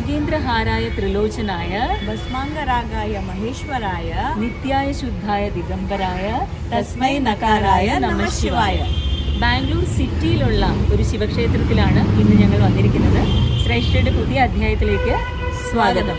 നാഗേന്ദ്രഹാരായ ത്രിലോചനായ ഭസ്മാംഗരാഗായ മഹേശ്വരായ നിത്യായ ശുദ്ധായ ദിഗംബരായ തസ്മൈ നകാരായ നമഃ ശിവായ. ബാംഗ്ലൂർ സിറ്റിയിലുള്ള ഒരു ശിവക്ഷേത്രത്തിലാണ് ഇന്ന് ഞങ്ങൾ വന്നിരിക്കുന്നത് ശ്രേഷ്ഠയുടെ പുതിയ അധ്യായത്തിലേക്ക് സ്വാഗതം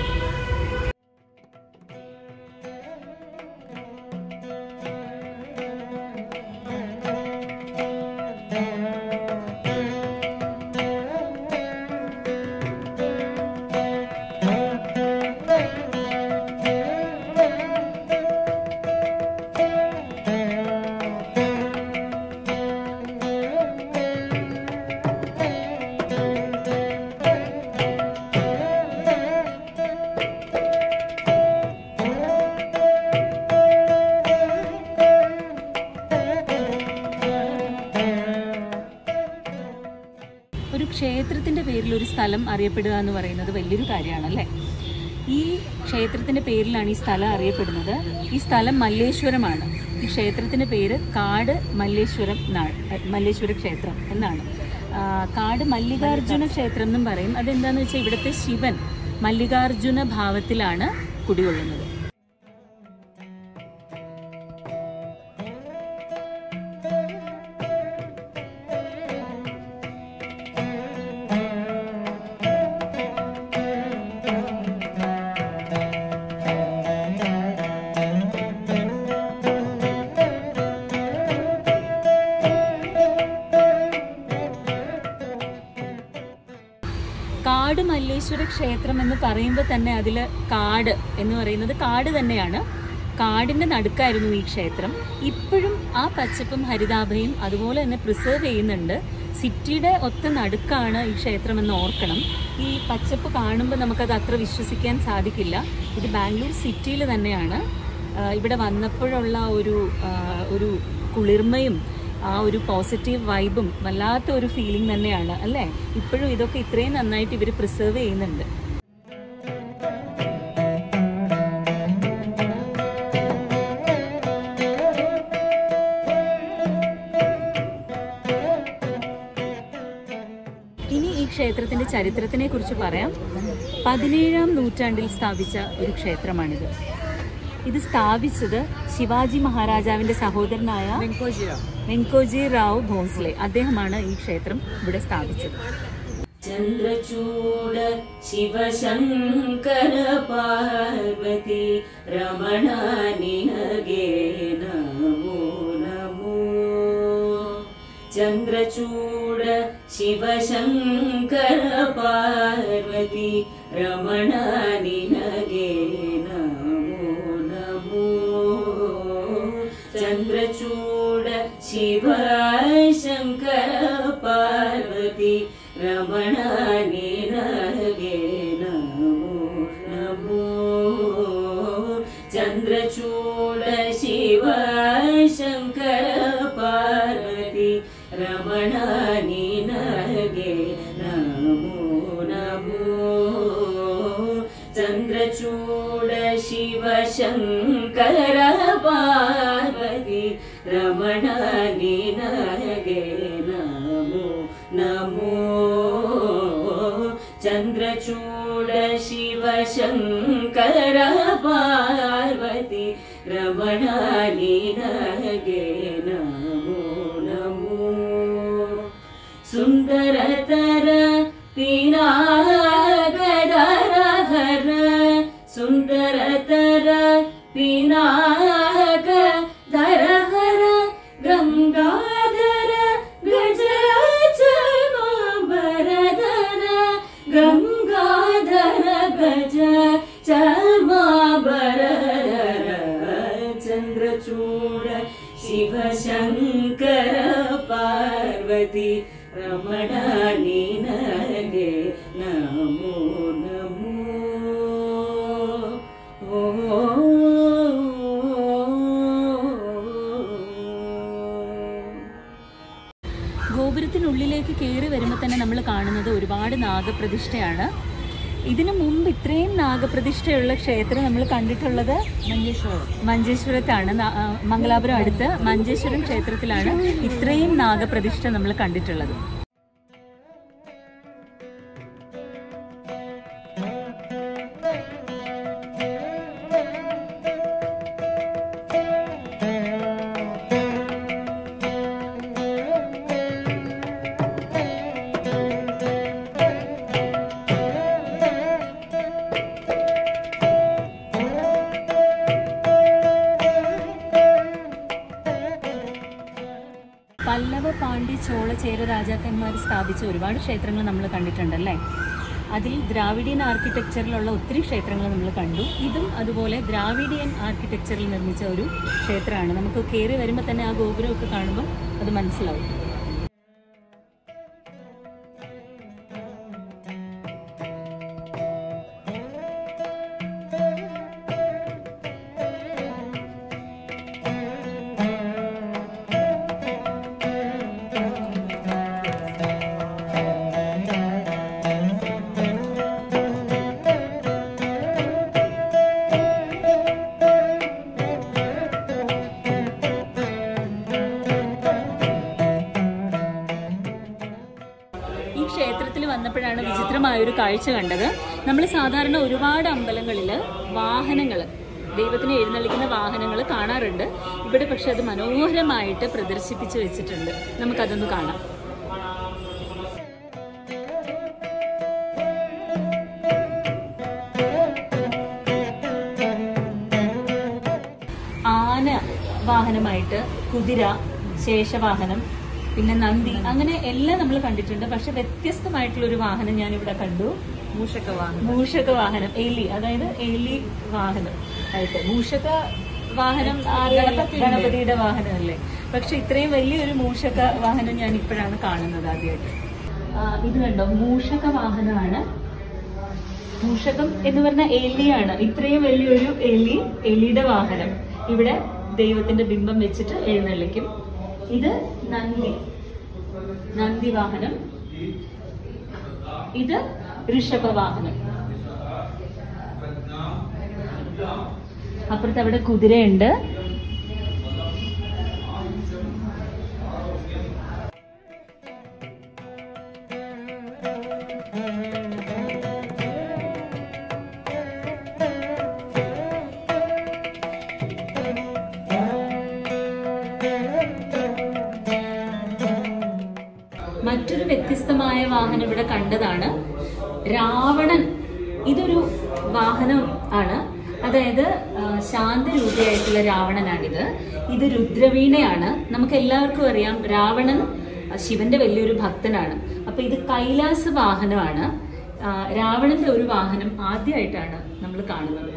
ഒരു ക്ഷേത്രത്തിന്റെ പേരിൽ ഒരു സ്ഥലം അറിയപ്പെടുക എന്ന് പറയുന്നത് വലിയൊരു കാര്യമാണല്ലേ ഈ ക്ഷേത്രത്തിന്റെ പേരിലാണ് ഈ സ്ഥലം അറിയപ്പെടുന്നത് ഈ സ്ഥലം മല്ലേശ്വരമാണ് ഈ ക്ഷേത്രത്തിന്റെ പേര് കാട് മല്ലേശ്വരം എന്നാണ് അഹ് മല്ലേശ്വര ക്ഷേത്രം എന്നാണ് ആ, കാട് മല്ലികാർജുന ക്ഷേത്രം എന്നും പറയും അതെന്താന്ന് വെച്ചാൽ ഇവിടുത്തെ ശിവൻ മല്ലികാർജുന ഭാവത്തിലാണ് കുടികൊള്ളുന്നത് കാട് മല്ലേശ്വര ക്ഷേത്രം എന്ന് പറയുമ്പോൾ തന്നെ അതിൽ കാട് എന്ന് പറയുന്നത് കാട് തന്നെയാണ് കാടിന്റെ നടുക്കായിരുന്നു ഈ ക്ഷേത്രം ഇപ്പോഴും ആ പച്ചപ്പും ഹരിതാഭയും അതുപോലെ തന്നെ പ്രിസർവ് ചെയ്യുന്നുണ്ട് സിറ്റിയുടെ ഒത്ത നടുക്കാണ് ഈ ക്ഷേത്രം എന്ന് ഓർക്കണം ഈ പച്ചപ്പ് കാണുമ്പോൾ നമുക്കത് അത്ര വിശ്വസിക്കാൻ സാധിക്കില്ല ഇത് ബാംഗ്ലൂർ സിറ്റിയിൽ തന്നെയാണ് ആ, ഇവിടെ വന്നപ്പോഴുള്ള ഒരു ആ, ഒരു കുളിർമയും ആ ഒരു പോസിറ്റീവ് വൈബും വല്ലാത്ത ഒരു ഫീലിംഗ് തന്നെയാണ് അല്ലേ ഇപ്പോഴും ഇതൊക്കെ ഇത്രയും നന്നായിട്ട് ഇവർ പ്രിസർവ് ചെയ്യുന്നുണ്ട് ഇനി ഈ ക്ഷേത്രത്തിന്റെ ചരിത്രത്തിനെ കുറിച്ച് പറയാം പതിനേഴാം നൂറ്റാണ്ടിൽ സ്ഥാപിച്ച ഒരു ക്ഷേത്രമാണിത് ഇത് സ്ഥാപിച്ചത് ശിവാജി മഹാരാജാവിന്റെ സഹോദരനായ വെങ്കോജി റാവു ഭോസ്ലെ അദ്ദേഹമാണ് ഈ ക്ഷേത്രം ഇവിടെ സ്ഥാപിച്ചത് ചന്ദ്രചൂഡ ശിവശങ്കര പാർവതി രമണ നിനഗേ നമോ നമോ ചന്ദ്രചൂഡ ശിവശങ്കര പാർവതി രമണ നിനഗേ നമോ നമോ ചന്ദ്രചൂഡ ശിവശങ്കര പാർവതി രമണ നിനഗേ നമോ നമോ ചന്ദ്രചൂഡ ശിവശങ്കര പാർവതി രമണ നിനഗേ നമോ നമോ ചന്ദ്രചൂഡ ശിവശങ്കര പാർവതി രമണ നിനഗേ നമോ നമോ ചന്ദ്രചൂഡ ശിവശങ്കര പാർവതി രമണ നിനഗേ നമോ നമോ സുന്ദരതര പിനാഗദര ഹര സുന്ദരതര പിനാഗ ധര ഹര ഗംഗാധര ഗജ ചമാംബരധര ഗംഗാധര ഗജ ചമാംബരധര ചന്ദ്രചൂഡ ശിവശങ്കര പാർവതി രമണ നിനഗേ നമോ നമോ ഓ ഗോപുരത്തിനുള്ളിലേക്ക് കയറി വരുമ്പോൾ തന്നെ നമ്മൾ കാണുന്നത് ഒരുപാട് നാഗപ്രതിഷ്ഠയാണ് ഇതിനു മുമ്പ് ഇത്രയും നാഗപ്രതിഷ്ഠയുള്ള ക്ഷേത്രം നമ്മൾ കണ്ടിട്ടുള്ളത് മഞ്ചേശ്വരം മഞ്ചേശ്വരത്താണ് ന- ആ, മംഗലാപുരം അടുത്ത് മഞ്ചേശ്വരം ക്ഷേത്രത്തിലാണ് ഇത്രയും നാഗപ്രതിഷ്ഠ നമ്മൾ കണ്ടിട്ടുള്ളത് പല്ലവ പാണ്ഡ്യ ചോള ചേര രാജാക്കന്മാർ സ്ഥാപിച്ച ഒരുപാട് ക്ഷേത്രങ്ങൾ നമ്മൾ കണ്ടിട്ടുണ്ടല്ലേ അതിൽ ദ്രാവിഡിയൻ ആർക്കിടെക്ചറിലുള്ള ഒത്തിരി ക്ഷേത്രങ്ങൾ നമ്മൾ കണ്ടു ഇതും അതുപോലെ ദ്രാവിഡിയൻ ആർക്കിടെക്ചറിൽ നിർമ്മിച്ച ഒരു ക്ഷേത്രമാണ് നമുക്ക് കയറി വരുമ്പോൾ തന്നെ ആ ഗോപുരമൊക്കെ കാണുമ്പോൾ അത് മനസ്സിലാവും ഈ ക്ഷേത്രത്തിൽ വന്നപ്പോഴാണ് വിചിത്രമായ ഒരു കാഴ്ച കണ്ടത് നമ്മൾ സാധാരണ ഒരുപാട് അമ്പലങ്ങളിൽ വാഹനങ്ങൾ ദൈവത്തിനെ എഴുന്നള്ളിക്കുന്ന വാഹനങ്ങൾ കാണാറുണ്ട് ഇവിടെ പക്ഷെ അത് മനോഹരമായിട്ട് പ്രദർശിപ്പിച്ചു വെച്ചിട്ടുണ്ട് നമുക്കതൊന്ന് കാണാം ആന വാഹനമായിട്ട് കുതിര ശേഷവാഹനം പിന്നെ നന്ദി അങ്ങനെ എല്ലാം നമ്മൾ കണ്ടിട്ടുണ്ട് പക്ഷെ വ്യത്യസ്തമായിട്ടുള്ള ഒരു വാഹനം ഞാൻ ഇവിടെ കണ്ടു മൂഷക വാഹനം മൂഷക വാഹനം എലി അതായത് എലി വാഹനം ആയിട്ട് മൂഷക വാഹനം ആരുടെ? ഗണപതിയുടെ വാഹനമല്ലേ പക്ഷെ ഇത്രയും വലിയൊരു മൂഷക വാഹനം ഞാൻ ഇപ്പോഴാണ് കാണുന്നത് ആദ്യമായിട്ട് ആ, ഇത് കണ്ടോ മൂഷക വാഹനമാണ് മൂഷകം എന്ന് പറഞ്ഞ എലിയാണ് ഇത്രയും വലിയൊരു എലി എലിയുടെ വാഹനം ഇവിടെ ദൈവത്തിന്റെ ബിംബം വെച്ചിട്ട് എഴുന്നള്ളിക്കും ഇത് നന്ദി നന്ദി വാഹനം ഇത് ഋഷഭ വാഹനം അപ്പുറത്ത് അവിടെ കുതിരയുണ്ട് മറ്റൊരു വ്യത്യസ്തമായ വാഹനം ഇവിടെ കണ്ടതാണ് രാവണൻ ഇതൊരു വാഹനം ആണ് അതായത് ആ, ശാന്തരൂപിയായിട്ടുള്ള രാവണനാണിത് ഇത് രുദ്രവീണയാണ് നമുക്ക് എല്ലാവർക്കും അറിയാം രാവണൻ ആ, ശിവന്റെ വലിയൊരു ഭക്തനാണ് അപ്പൊ ഇത് കൈലാസ വാഹനമാണ് ആ, രാവണന്റെ ഒരു വാഹനം ആദ്യമായിട്ടാണ് നമ്മൾ കാണുന്നത്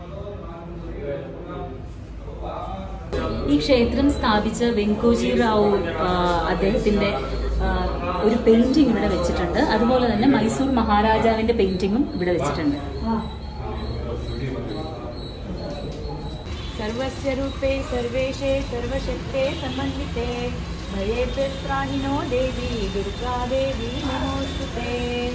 ഈ ക്ഷേത്രം സ്ഥാപിച്ച വെങ്കോജി റാവു ആ, അദ്ദേഹത്തിന്റെ ആ, ഒരു പെയിന്റിംഗ് ഇവിടെ വെച്ചിട്ടുണ്ട് അതുപോലെ തന്നെ മൈസൂർ മഹാരാജാവിന്റെ പെയിന്റിങ്ങും ഇവിടെ വെച്ചിട്ടുണ്ട് सर्वस्य रूपे सर्वेशे सर्वशक्ते समन्विते भयेभ्यस्त्राहिनो देवी दुर्गा देवी नमोऽस्तु ते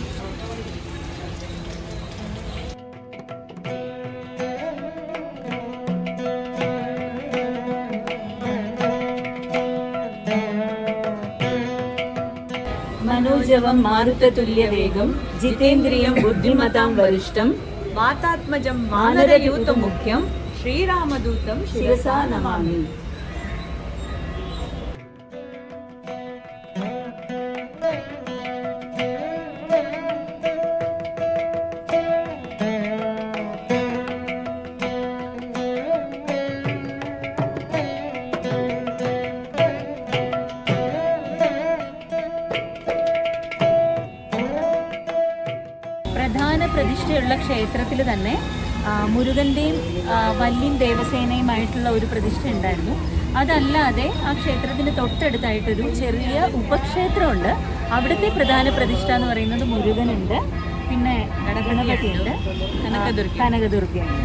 മനോജവം മാരുതതുല്യ വേഗം ജിതേന്ദ്രിയം ബുദ്ധിമതാം വരിഷ്ഠം वातात्मजं वानरयूतमुख्यं श्रीरामदूतं ശിരസാ शिरसा നമാമി नमामि പ്രധാന പ്രതിഷ്ഠയുള്ള ക്ഷേത്രത്തിൽ തന്നെ ആ, മുരുകന്റെയും ആ, വല്യം ദേവസേനയുമായിട്ടുള്ള ഒരു പ്രതിഷ്ഠ ഉണ്ടായിരുന്നു അതല്ലാതെ ആ ക്ഷേത്രത്തിന് തൊട്ടടുത്തായിട്ടൊരു ചെറിയ ഉപക്ഷേത്രമുണ്ട് അവിടുത്തെ പ്രധാന പ്രതിഷ്ഠ എന്ന് പറയുന്നത് മുരുകനുണ്ട് പിന്നെ ഗണപതിയുണ്ട് കനകദുർഗ. കനകദുർഗയുണ്ട്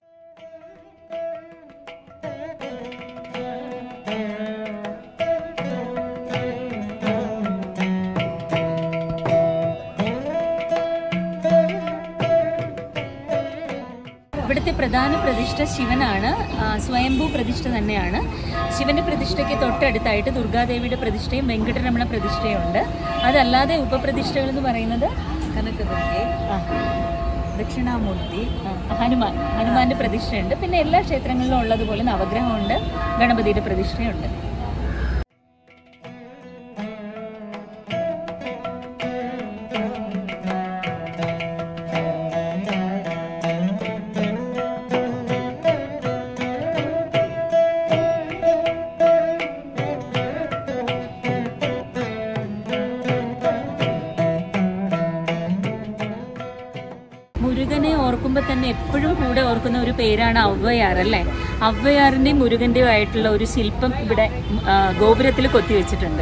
ഇവിടുത്തെ പ്രധാന പ്രതിഷ്ഠ ശിവനാണ് ആ, സ്വയംഭൂ പ്രതിഷ്ഠ തന്നെയാണ് ശിവന്റെ പ്രതിഷ്ഠയ്ക്ക് തൊട്ടടുത്തായിട്ട് ദുർഗാദേവിയുടെ പ്രതിഷ്ഠയും വെങ്കടരമണ പ്രതിഷ്ഠയും ഉണ്ട് അതല്ലാതെ ഉപപ്രതിഷ്ഠകൾ എന്ന് പറയുന്നത് കനകദുർഗെ ആ, ദക്ഷിണാമൂർത്തി ആ, ഹനുമാൻ ഹനുമാന്റെ പ്രതിഷ്ഠയുണ്ട് പിന്നെ എല്ലാ ക്ഷേത്രങ്ങളിലും ഉള്ളതുപോലെ നവഗ്രഹമുണ്ട് ഗണപതിയുടെ പ്രതിഷ്ഠയുണ്ട് തന്നെ എപ്പോഴും കൂടെ ഓർക്കുന്ന ഒരു പേരാണ് ഔവയാർ അല്ലേ ഔവയാറിന്റെയും മുരുകന്റെയും ആയിട്ടുള്ള ഒരു ശില്പം ഇവിടെ ആ, ഗോപുരത്തിൽ കൊത്തിവെച്ചിട്ടുണ്ട്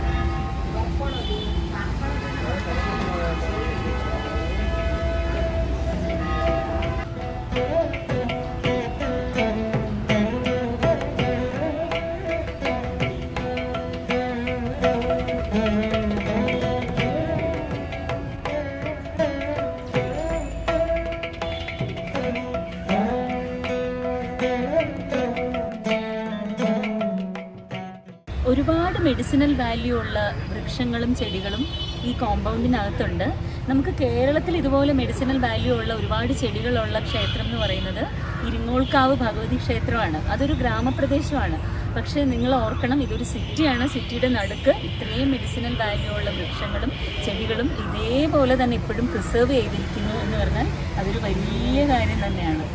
ഒരുപാട് മെഡിസിനൽ വാല്യൂ ഉള്ള വൃക്ഷങ്ങളും ചെടികളും ഈ കോമ്പൗണ്ടിനകത്തുണ്ട് നമുക്ക് കേരളത്തിൽ ഇതുപോലെ മെഡിസിനൽ വാല്യൂ ഉള്ള ഒരുപാട് ചെടികളുള്ള ക്ഷേത്രം എന്ന് പറയുന്നത് ഇരിങ്ങോൾക്കാവ് ഭഗവതി ക്ഷേത്രമാണ് അതൊരു ഗ്രാമപ്രദേശമാണ് പക്ഷേ നിങ്ങൾ ഓർക്കണം ഇതൊരു സിറ്റിയാണ് സിറ്റിയുടെ നടുക്ക് ഇത്രയും മെഡിസിനൽ വാല്യൂ ഉള്ള വൃക്ഷങ്ങളും ചെടികളും ഇതേപോലെ തന്നെ ഇപ്പോഴും പ്രിസർവ് ചെയ്തിരിക്കുന്നു എന്ന് പറഞ്ഞാൽ അതൊരു വലിയ കാര്യം തന്നെയാണ്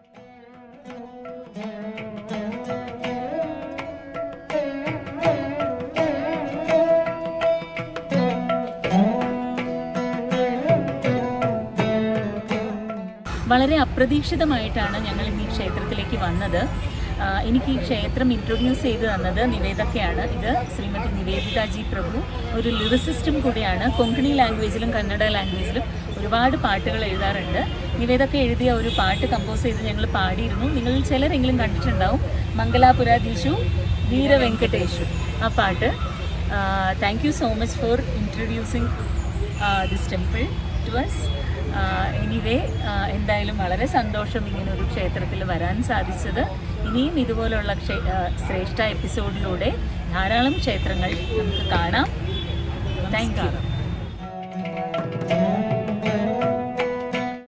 വളരെ അപ്രതീക്ഷിതമായിട്ടാണ് ഞങ്ങൾ ഇന്ന് ഈ ക്ഷേത്രത്തിലേക്ക് വന്നത് ആ, എനിക്ക് ഈ ക്ഷേത്രം ഇൻട്രൊഡ്യൂസ് ചെയ്ത് തന്നത് നിവേദക്കയാണ് ഇത് ശ്രീമതി നിവേദിത ജി പ്രഭു ഒരു ലിറിസിസ്റ്റും കൂടിയാണ് കൊങ്കണി ലാംഗ്വേജിലും കന്നഡ ലാംഗ്വേജിലും ഒരുപാട് പാട്ടുകൾ എഴുതാറുണ്ട് നിവേദക്ക എഴുതിയ ഒരു പാട്ട് കമ്പോസ് ചെയ്ത് ഞങ്ങൾ പാടിയിരുന്നു നിങ്ങൾ ചിലരെങ്കിലും കണ്ടിട്ടുണ്ടാവും മംഗലാപുരാധീശു വീര വെങ്കടേഷു ആ പാട്ട് thank you so much for introducing this temple to us anyway എന്തായാലും വളരെ സന്തോഷം ഇങ്ങനെ ഒരു ക്ഷേത്രത്തിൽ വരാൻ സാധിച്ചത് ഇനിയും ഇതുപോലുള്ള ക്ഷേ ആ, ശ്രേഷ്ഠ എപ്പിസോഡിലൂടെ ധാരാളം ക്ഷേത്രങ്ങൾ നമുക്ക് കാണാം താങ്ക് യു